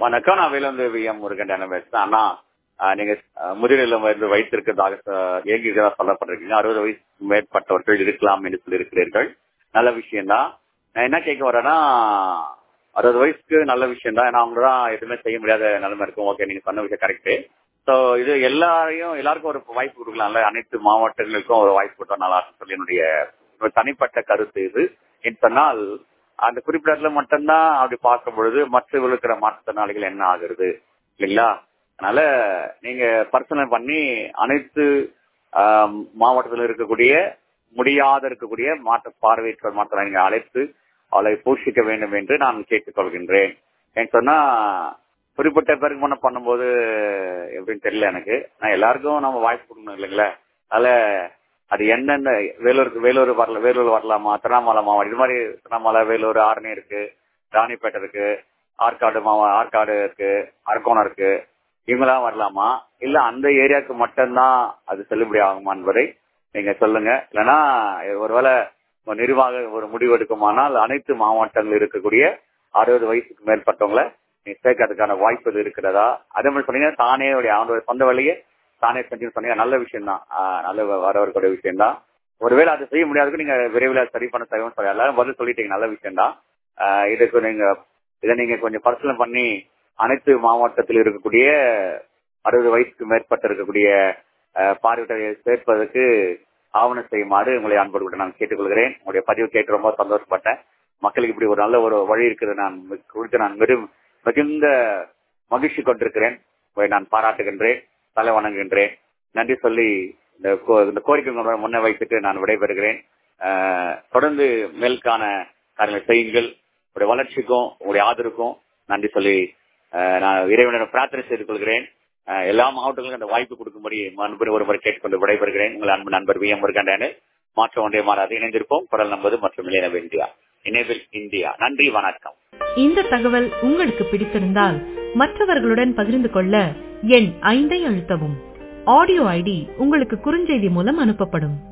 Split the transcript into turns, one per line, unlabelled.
வணக்கம் நான் வேலந்து விஎம் முருகன் பேசுறேன் அண்ணா ஆஹ் நீங்க ஆஹ் முதிரிலம் வந்து வைத்திருக்கிறதாக இயங்கிக்கிறதா சொல்லப்பட்டிருக்கீங்க அறுபது வயசு மேற்பட்டவர்கள் இருக்கலாம் என்று சொல்லியிருக்கிறீர்கள் நல்ல விஷயம்தான் நான் என்ன கேட்க வரேன்னா அறுபது வயசுக்கு நல்ல விஷயம் தான் ஏன்னா அவங்க தான் எதுவுமே செய்ய முடியாத நிலைமை இருக்கும் ஓகே நீங்க சொன்ன விஷயம் கரெக்ட் ஸோ இது எல்லாரையும் எல்லாருக்கும் ஒரு வாய்ப்பு கொடுக்கலாம்ல அனைத்து மாவட்டங்களுக்கும் ஒரு வாய்ப்பு கொடுத்தா நல்லா இருக்கும் சொல்லி என்னுடைய ஒரு தனிப்பட்ட கருத்து இது என்று சொன்னால் அந்த குறிப்பிட்ட இடத்துல மட்டும்தான் அப்படி பார்க்கும் பொழுது மற்ற இருக்கிற மாற்றுத்திறனாளிகள் என்ன ஆகுறது இல்லைங்களா அதனால நீங்க பர்சனல் பண்ணி அனைத்து ஆம், மாவட்டத்தில் இருக்கக்கூடிய முடியாத இருக்கக்கூடிய மாற்று பார்வையற்ற மாற்ற அழைத்து அவளை போஷிக்க வேண்டும் என்று நான் கேட்டுக்கொள்கின்றேன் ஏன்னு சொன்னா குறிப்பிட்ட பேருக்கு முன்ன பண்ணும்போது எப்படின்னு தெரியல எனக்கு நான் எல்லாருக்கும் நம்ம வாய்ப்பு கொடுக்கணும் இல்லைங்களா அதனால அது என்னென்ன வேலூருக்கு வேலூர் வரல வேலூர் வரலாமா திருவண்ணாமலை மாவட்டம் இது மாதிரி திருவண்ணாமலை வேலூர் ஆரணி இருக்கு ராணிப்பேட்டை இருக்கு ஆற்காடு மாவ ஆற்காடு இருக்கு அரக்கோணம் இருக்கு இவங்களாம் வரலாமா இல்ல அந்த ஏரியாவுக்கு மட்டும்தான் அது செல்லுபடி ஆகுமா என்பதை நீங்க சொல்லுங்க இல்லைன்னா ஒருவேளை உங்க நிர்வாக ஒரு முடிவு எடுக்குமானால் அனைத்து மாவட்டங்கள் இருக்கக்கூடிய அறுபது வயசுக்கு மேற்பட்டவங்களை நீ சேர்க்கறதுக்கான வாய்ப்பு இது இருக்கிறதா அதே மாதிரி சொன்னீங்க தானே உடைய அவனோட சொந்த வழியே தானே செஞ்சு சொன்னீங்க நல்ல விஷயம் தான் நல்ல வரவர்களுடைய விஷயம் தான் ஒருவேளை அதை செய்ய முடியாதுக்கு நீங்க விரைவில் சரி பண்ண செய்வோம் சொல்லி எல்லாரும் பதில் சொல்லிட்டீங்க நல்ல விஷயம் தான் இதுக்கு நீங்க இதை நீங்க கொஞ்சம் பரிசீலனை பண்ணி அனைத்து மாவட்டத்தில் இருக்கக்கூடிய அறுபது வயசுக்கு மேற்பட்ட இருக்கக்கூடிய அஹ், பார்வையிட்டரை சேர்ப்பதற்கு ஆவணம் செய்யுமாறு உங்களை அன்போடு கூட நான் கேட்டுக்கொள்கிறேன் உங்களுடைய பதிவு கேட்டு ரொம்ப சந்தோஷப்பட்டேன் மக்களுக்கு இப்படி ஒரு நல்ல ஒரு வழி இருக்குது நான் குறித்து நான் மிகு மிகுந்த மகிழ்ச்சி கொண்டிருக்கிறேன் உங்களை நான் பாராட்டுகின்றேன் தலை வணங்குகின்றேன் நன்றி சொல்லி இந்த கோ- இந்த கோரிக்கை உங்களுடன் முன்ன வைத்துட்டு நான் விடைபெறுகிறேன் அஹ், தொடர்ந்து மேல்கான காரியங்களை செய்யுங்கள் உங்களுடைய வளர்ச்சிக்கும் உங்களுடைய ஆதரவுக்கும் நன்றி சொல்லி அஹ், நான் இறைவனிடம் பிரார்த்தனை செய்து கொள்கிறேன் அஹ், எல்லா மாவட்டங்களுக்கும் அந்த வாய்ப்பு கொடுக்கும்படி மறுபடி ஒரு முறை கேட்டுக்கொண்டு விடைபெறுகிறேன் உங்கள் அன்பு நண்பர் வி எம் முருகண்டனு மாற்றம் ஒன்றே மாறாது இணைந்திருப்போம் குரல் நம்பது மற்றும் இளையனவு இந்தியா இணைவில் இந்தியா நன்றி வணக்கம்
இந்த தகவல் உங்களுக்கு பிடித்திருந்தால் மற்றவர்களுடன் பகிர்ந்து கொள்ள எண் ஐந்தை அழுத்தவும் ஆடியோ ஐடி உங்களுக்கு குறுஞ்செய்தி மூலம் அனுப்பப்படும்